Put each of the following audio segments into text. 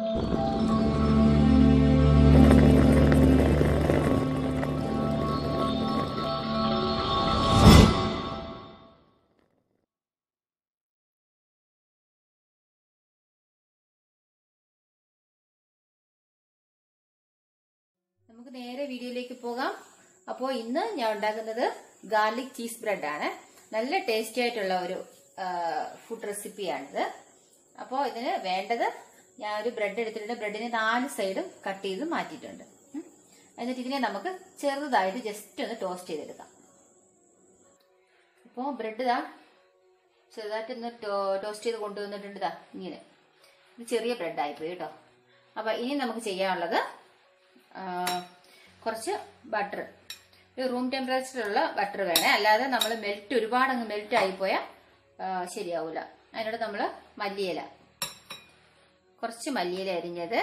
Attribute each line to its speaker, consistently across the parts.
Speaker 1: നമുക്ക് നേരെ വീഡിയോയിലേക്ക് പോകാം അപ്പോൾ ഇന്ന് ഞാൻ ഉണ്ടാക്കുന്നത് ഗാർലിക് ചീസ് ബ്രെഡ് ആണ് നല്ല ടേസ്റ്റി ആയിട്ടുള്ള ഒരു ഫുഡ് റെസിപ്പിയാണിത് അപ്പോൾ ഇതിന് വേണ്ടത് ഞാൻ ഒരു ബ്രെഡ് എടുത്തിട്ടുണ്ട് ബ്രെഡിന് നാല് സൈഡും കട്ട് ചെയ്ത് മാറ്റിയിട്ടുണ്ട് ഉം. എന്നിട്ട് ഇതിനെ നമുക്ക് ചെറുതായിട്ട് ജസ്റ്റ് ഒന്ന് ടോസ്റ്റ് ചെയ്തെടുക്കാം അപ്പോൾ ബ്രെഡ് ഇതാ ചെറുതായിട്ട് ഒന്ന് ടോസ്റ്റ് ചെയ്ത് കൊണ്ടുവന്നിട്ടുണ്ട് ഇതാ ഇങ്ങനെ ഇത് ചെറിയ ബ്രെഡ് ആയിപ്പോയി കേട്ടോ അപ്പൊ ഇനി നമുക്ക് ചെയ്യാനുള്ളത് ആ, കുറച്ച് ബട്ടർ ഒരു റൂം ടെമ്പറേച്ചറിലുള്ള ബട്ടർ വേണേ അല്ലാതെ നമ്മൾ മെൽറ്റ് ഒരുപാട് അങ്ങ് മെൽറ്റ് ആയിപ്പോയാൽ ശരിയാവൂല അതിനോട് നമ്മൾ മല്ലിയില കുറച്ച് മല്ലിയില അരിഞ്ഞത്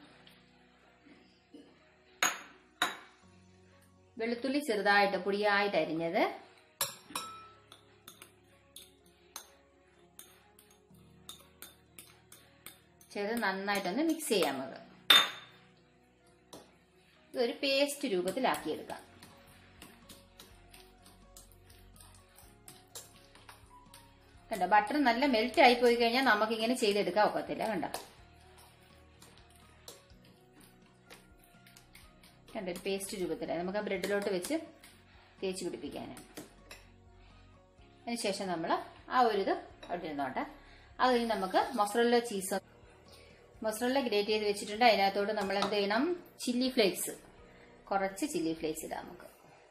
Speaker 1: വെളുത്തുള്ളി ചെറുതായിട്ട് പൊടിയായിട്ട് അരിഞ്ഞത് ചെയ്ത് നന്നായിട്ടൊന്ന് മിക്സ് ചെയ്യാം നമുക്ക് ഇതൊരു പേസ്റ്റ് രൂപത്തിലാക്കിയെടുക്കാം കണ്ടോ ബട്ടർ നല്ല മെൽറ്റ് ആയി പോയി കഴിഞ്ഞാൽ നമുക്ക് ഇങ്ങനെ ചെയ്തെടുക്കാൻ ഒക്കത്തില്ല കണ്ടോ കണ്ടോ ഒരു പേസ്റ്റ് രൂപത്തിലായി നമുക്ക് ആ ബ്രെഡിലോട്ട് വെച്ച് തേച്ച് പിടിപ്പിക്കാനാണ് അതിനുശേഷം നമ്മൾ ആ ഒരു ഇത് അവിടെ ഇരുന്നോട്ടെ അത് കഴിഞ്ഞ് നമുക്ക് മൊസറല്ല ചീസ് മൊസറല്ല ഗ്രേറ്റ് ചെയ്ത് വെച്ചിട്ടുണ്ട് അതിനകത്തോട്ട് നമ്മൾ എന്ത് ചെയ്യണം ചില്ലി ഫ്ലേക്സ് കുറച്ച് ചില്ലി ഫ്ലേക്സ് ഇടാം നമുക്ക്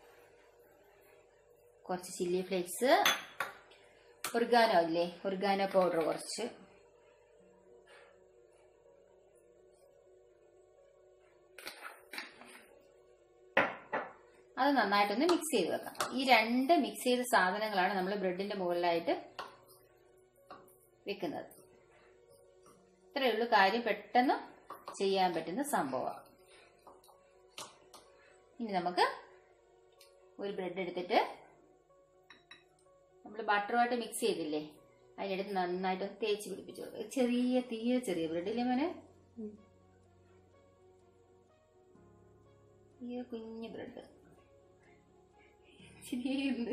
Speaker 1: കുറച്ച് ചില്ലി ഫ്ലേക്സ് ഒർഗാനോ ഇല്ലേ ഒർഗാനോ പൗഡർ കുറച്ച് അത് നന്നായിട്ടൊന്ന് മിക്സ് ചെയ്ത് വെക്കാം ഈ രണ്ട് മിക്സ് ചെയ്ത സാധനങ്ങളാണ് നമ്മൾ ബ്രെഡിന്റെ മുകളിലായിട്ട് വെക്കുന്നത് ഇത്രയേ ഉള്ളൂ കാര്യം പെട്ടെന്ന് ചെയ്യാൻ പറ്റുന്ന സംഭവമാണ് ഇനി നമുക്ക് ഒരു ബ്രെഡ് എടുത്തിട്ട് നമ്മൾ ബട്ടറുമായിട്ട് മിക്സ് ചെയ്തില്ലേ അതിനെടുത്ത് നന്നായിട്ട് തേച്ച് പിടിപ്പിച്ചു കൊടുക്കുക ചെറിയ തീരെ ചെറിയ ബ്രെഡില്ലേ മോനെ ഈ കുഞ്ഞു ബ്രെഡ് ശരിയുണ്ട്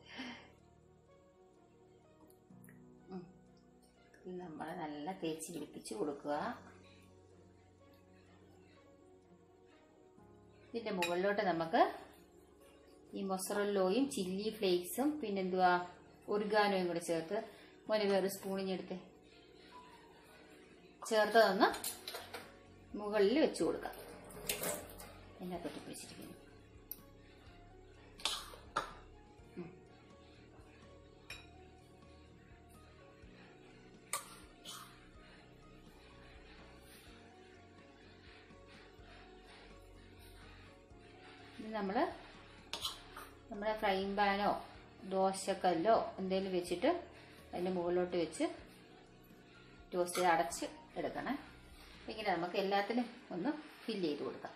Speaker 1: നമ്മൾ നല്ല തേച്ച് പിടിപ്പിച്ച് കൊടുക്കുക ഇതിന്റെ മുകളിലോട്ട് നമുക്ക് ഈ മൊസറല്ലോയും ചില്ലി ഫ്ലേക്സും പിന്നെന്തുവാ ഒർഗാനോയും കൂടെ ചേർത്ത് മോനെ വേറെ സ്പൂണിഞ്ഞെടുത്ത് ചേർത്ത് തന്ന് മുകളിൽ വെച്ച് കൊടുക്കാം എന്നെ തൊട്ടിപ്പിടിച്ചിരിക്കുന്നു ഇത് നമ്മൾ നമ്മുടെ ഫ്രൈങ് പാനോ ദോശക്കല്ലോ എന്തെങ്കിലും വെച്ചിട്ട് അതിൻ്റെ മുകളിലോട്ട് വെച്ച് ടോസ്റ്റ് ചെയ്ത് അടച്ച് എടുക്കണേ ഇങ്ങനെ നമുക്ക് എല്ലാത്തിനും ഒന്ന് ഫില്ല് ചെയ്ത് കൊടുക്കാം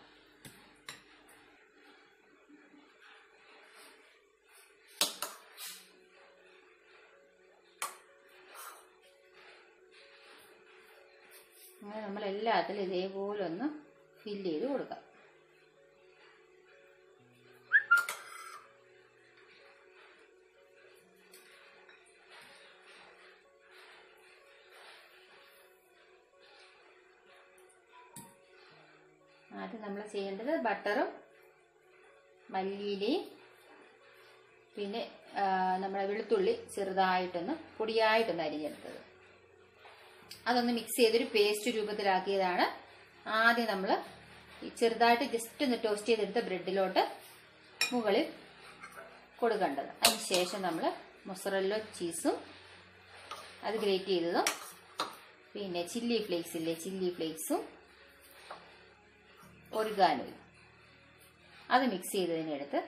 Speaker 1: അങ്ങനെ നമ്മൾ എല്ലാത്തിലും ഇതേപോലെ ഒന്ന് ഫില്ല് ചെയ്ത് കൊടുക്കാം ആദ്യം നമ്മൾ ചെയ്യേണ്ടത് ബട്ടറും മല്ലിയിലയും പിന്നെ ആ, നമ്മുടെ വെളുത്തുള്ളി ചെറുതായിട്ടൊന്ന് പൊടിയായിട്ടൊന്ന് അരിഞ്ഞെടുത്തത് അതൊന്ന് മിക്സ് ചെയ്തൊരു പേസ്റ്റ് രൂപത്തിലാക്കിയതാണ് ആദ്യം നമ്മൾ ചെറുതായിട്ട് ജസ്റ്റ് ഒന്ന് ടോസ്റ്റ് ചെയ്തെടുത്ത ബ്രെഡിലോട്ട് മുകളിൽ കൊടുക്കേണ്ടത് അതിന് ശേഷം നമ്മൾ മൊസറല്ലോ ചീസും അത് ഗ്രേറ്റ് ചെയ്തതും പിന്നെ ചില്ലി ഫ്ലേക്സ് ഇല്ലേ ചില്ലി ഫ്ലേക്സും ഒറിഗാനോയും അത് മിക്സ് ചെയ്തതിനെടുത്ത്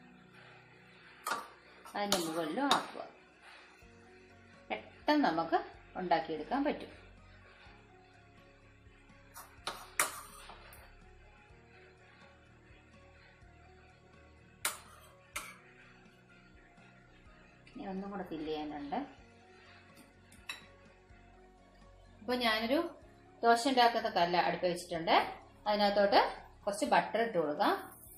Speaker 1: അതിൻ്റെ മുകളിലും ആക്കുക പെട്ടെന്ന് നമുക്ക് ഉണ്ടാക്കിയെടുക്കാൻ പറ്റും ഇനി ഒന്നും കൂടെ ഫില്ല് ചെയ്യാനുണ്ട് അപ്പോൾ ഞാനൊരു ദോശ ഉണ്ടാക്കുന്ന കല്ല് അടുപ്പ് വെച്ചിട്ടുണ്ട് അതിനകത്തോട്ട് കുറച്ച് ബട്ടർ ഇട്ട് കൊടുക്കാം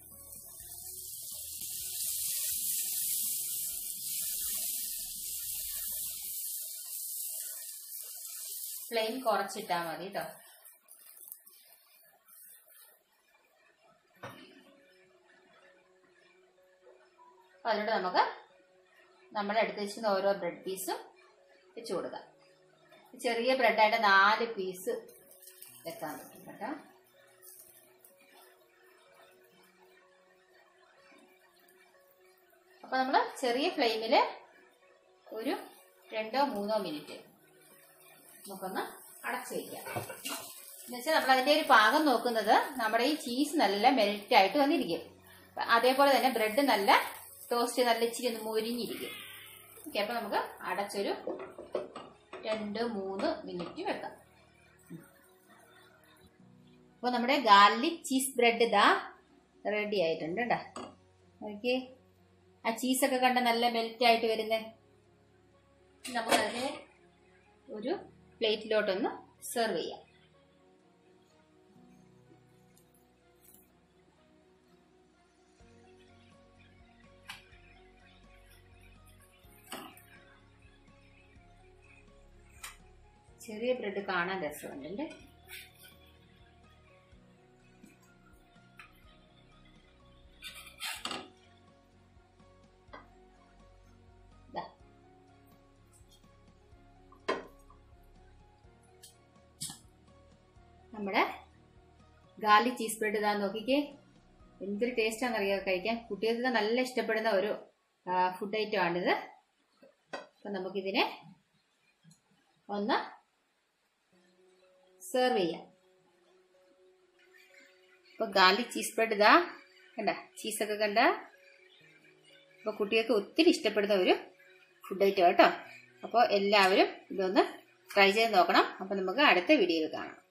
Speaker 1: ഫ്ലെയിം കുറച്ചിട്ടാൽ മതി കേട്ടോ അതിലൂടെ നമുക്ക് നമ്മൾ എടുത്ത് വെച്ചിരുന്ന ഓരോ ബ്രെഡ് പീസും വെച്ച് കൊടുക്കാം ചെറിയ ബ്രെഡായിട്ട് നാല് പീസ് വെക്കാൻ പറ്റും കേട്ടോ അപ്പൊ നമ്മൾ ചെറിയ ഫ്ലെയിമിൽ ഒരു രണ്ടോ മൂന്നോ മിനിറ്റ് നമുക്കൊന്ന് അടച്ചു വയ്ക്കാം എന്നുവെച്ചാൽ നമ്മൾ അതിന്റെ ഒരു പാകം നോക്കുന്നത് നമ്മുടെ ഈ ചീസ് നല്ല മെൽറ്റ് ആയിട്ട് വന്നിരിക്കും അതേപോലെ തന്നെ ബ്രെഡ് നല്ല ടോസ്റ്റ് നല്ല ഇച്ചിരി ഒന്ന് മുരിഞ്ഞിരിക്കും ഓക്കെ അപ്പൊ നമുക്ക് അടച്ചൊരു രണ്ട് മൂന്ന് മിനിറ്റ് വെക്കാം അപ്പൊ നമ്മുടെ ഗാർലിക് ചീസ് ബ്രെഡ് ഇതാ റെഡി ആയിട്ടുണ്ട് കേട്ടോ ഓക്കെ ആ ചീസൊക്കെ കണ്ട നല്ല മെൽറ്റ് ആയിട്ട് വരുന്നേ നമുക്കതിനെ ഒരു പ്ലേറ്റിലോട്ടൊന്ന് സെർവ് ചെയ്യാം ചെറിയ ബ്രെഡ് കാണാൻ രസമുണ്ടല്ലേ ദാ. നമ്മുടെ ഗാർലിക് ചീസ് ബ്രെഡ് ഇതാ നോക്കിക്കേ എന്തൊരു ടേസ്റ്റാണെന്ന് അറിയാം കഴിക്കാൻ കുട്ടികൾക്ക് നല്ല ഇഷ്ടപ്പെടുന്ന ഒരു ഫുഡ് ഐറ്റം ആണിത് അപ്പം നമുക്കിതിനെ ഒന്ന് സെർവ് ചെയ്യാം ഇപ്പൊ ഗാർലിക് ചീസ് ബ്രെഡ് ഇതാ കണ്ട ചീസൊക്കെ കണ്ട അപ്പൊ കുട്ടികൾക്ക് ഒത്തിരി ഇഷ്ടപ്പെടുന്ന ഒരു ഫുഡ് ഐറ്റം കേട്ടോ അപ്പോൾ എല്ലാവരും ഇതൊന്ന് ട്രൈ ചെയ്ത് നോക്കണം അപ്പോൾ നമുക്ക് അടുത്ത വീഡിയോയിൽ കാണാം